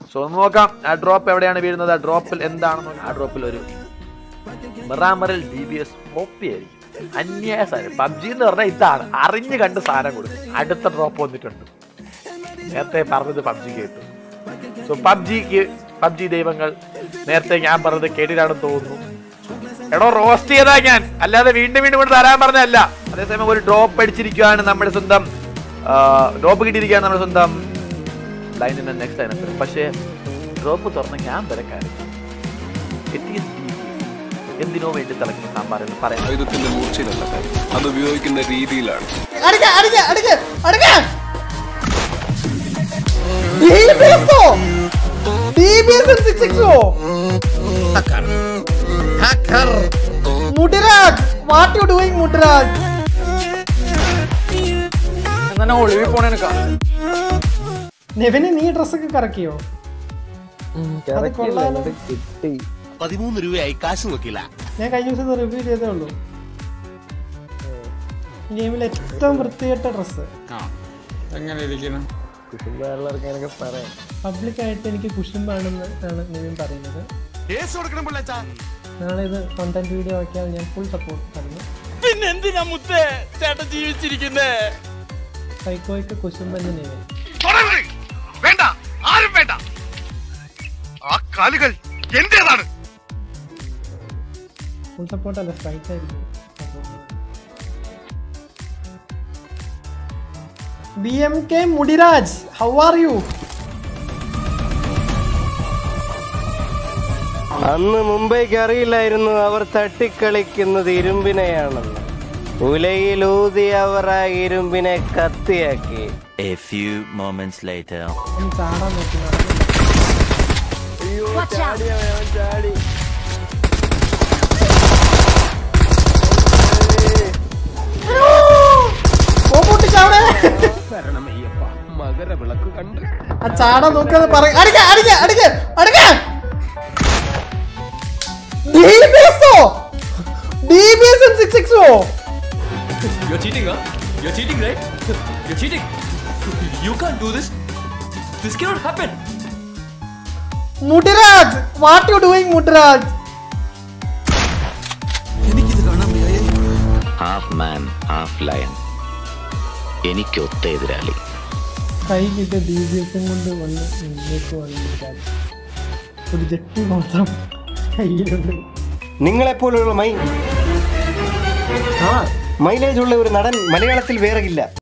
So ഒന്ന് നോക്കാം ആ ഡ്രോപ്പ് എവിടെയാണ് വീഴുന്നത് ആ ഡ്രോപ്പിൽ എന്താണെന്ന് നോക്കാം. ആ ഡ്രോപ്പിൽ ഒരു മിറാമറിൽ ഡി ബി എസ് കോപ്പി ആയിരിക്കും അന്യായ സാധനം പബ്ജി എന്ന് പറഞ്ഞാൽ ഇതാണ് അറിഞ്ഞു കണ്ട് സാധനം കൊടുക്കും അടുത്ത ഡ്രോപ്പ് വന്നിട്ടുണ്ട് നേരത്തെ പറഞ്ഞത് പബ്ജി കേട്ടു സോ പബ്ജിക്ക് പബ്ജി ദൈവങ്ങൾ നേരത്തെ ഞാൻ പറഞ്ഞത് കേട്ടിട്ടാണെന്ന് തോന്നുന്നു എടോ റോസ്റ്റ് ചെയ്താ ഞാൻ അല്ലാതെ വീണ്ടും വീണ്ടും കൊണ്ട് തരാൻ പറഞ്ഞല്ല അതേസമയം ഒരു ഡ്രോപ്പ് അടിച്ചിരിക്കുകയാണ് നമ്മുടെ സ്വന്തം ഡ്രോപ്പ് കിട്ടിയിരിക്കുകയാണ് നമ്മുടെ സ്വന്തം ലൈനിന്റെ നെക്സ്റ്റ് അതിനകത്ത് പക്ഷേ ഡ്രോപ്പ് തുറന്ന ഞാൻ തിരക്കാണ് എന്തിനോ വേണ്ടി തിളക്കുന്ന സാമ്പാർ എന്ന് പറയാം ആയുധത്തിന്റെ മൂർച്ചയിലല്ല കാര്യം അത് ഉപയോഗിക്കുന്ന രീതിയിലാണ് അടിക്ക അടിക്ക അടിക്ക അടിക്ക DBS-ഓ? DBS and 660-ഓ? Mudiraj what you doing Mudiraj എന്നാ ഒളിവിൽ പോണേനക്കാ നെവിന് നീ ഡ്രസ്സൊക്കെ കറക്കിയോ അത് കൊള്ളാലോ കിട്ടി പതിമൂന്ന് രൂപയായി കാശ് നോക്കില്ല ഞാൻ കഴിഞ്ഞ ദിവസം റിവ്യൂ ചെയ്തേ ഉള്ളൂ ഈ ഗെയിമിൽ ഏറ്റവും വൃത്തികെട്ട ഡ്രസ്സ് എങ്ങനെ ഇരിക്കണം കുശുമ്പുകാരുള്ളവർക്ക് പറയാം പബ്ലിക്കായിട്ട് എനിക്ക് കുശുമ്പാണെന്ന് ആണ് നിവിൻ പറയുന്നത് കേസ് കൊടുക്കണം പിള്ളച്ചാ നാളെ ഇത് കോണ്ടന്റ് വീഡിയോ ആക്കിയാൽ ഞാൻ ഫുൾ സപ്പോർട്ട് തരുന്നു പിന്നെന്തിനാ മുത്തേ ചേട്ടൻ ജീവിച്ചിരിക്കുന്നേ സൈക്കോയ്ക്ക് കുശുമ്പെന്ന് നിവിൻ വേണ്ട ആരും വേണ്ട ആ കാലുകൾ എന്റേതാണ് ഫുൾ സപ്പോർട്ട് അല്ല സ്ട്രൈക്ക് ആയിരിക്കും B M K Mudiraj how are you അന്ന് മുംബൈക്ക് അറിയില്ലായിരുന്നു അവർ തട്ടിക്കളിക്കുന്നത് ഇരുമ്പിനെയാണെന്ന് ഉലയിലൂതി അവർ ആ ഇരുമ്പിനെ കത്തിയാക്കി A few moments later. ഒന്ന് ചാടാൻ നോക്കി മകരവിളക്ക് കണ്ട് ആ ചാടാൻ നോക്കാന്ന് പറ അടിക്ക അടിക്ക അടിക്ക അടിക്ക DBS-ഓ? DBS and 660-ഓ? You're cheating, huh? You're cheating, right? You're cheating. You can't do this. This cannot happen. Mudiraj what you doing Mudiraj Half man, half lion. എനിക്കൊത്ത എതിരാളി കൈ കിട്ടിയ ഡി ബി എസും കൊണ്ട് വന്ന് മുന്നേക്ക് വന്ന് മുടിരാജ് ഒരു ജെട്ടി മാത്രം കയ്യിലുണ്ട് നിങ്ങളെപ്പോലുള്ള മൈ ആ മൈലേജ് ഉള്ള ഒരു നടൻ മലയാളത്തിൽ വേറെ ഇല്ല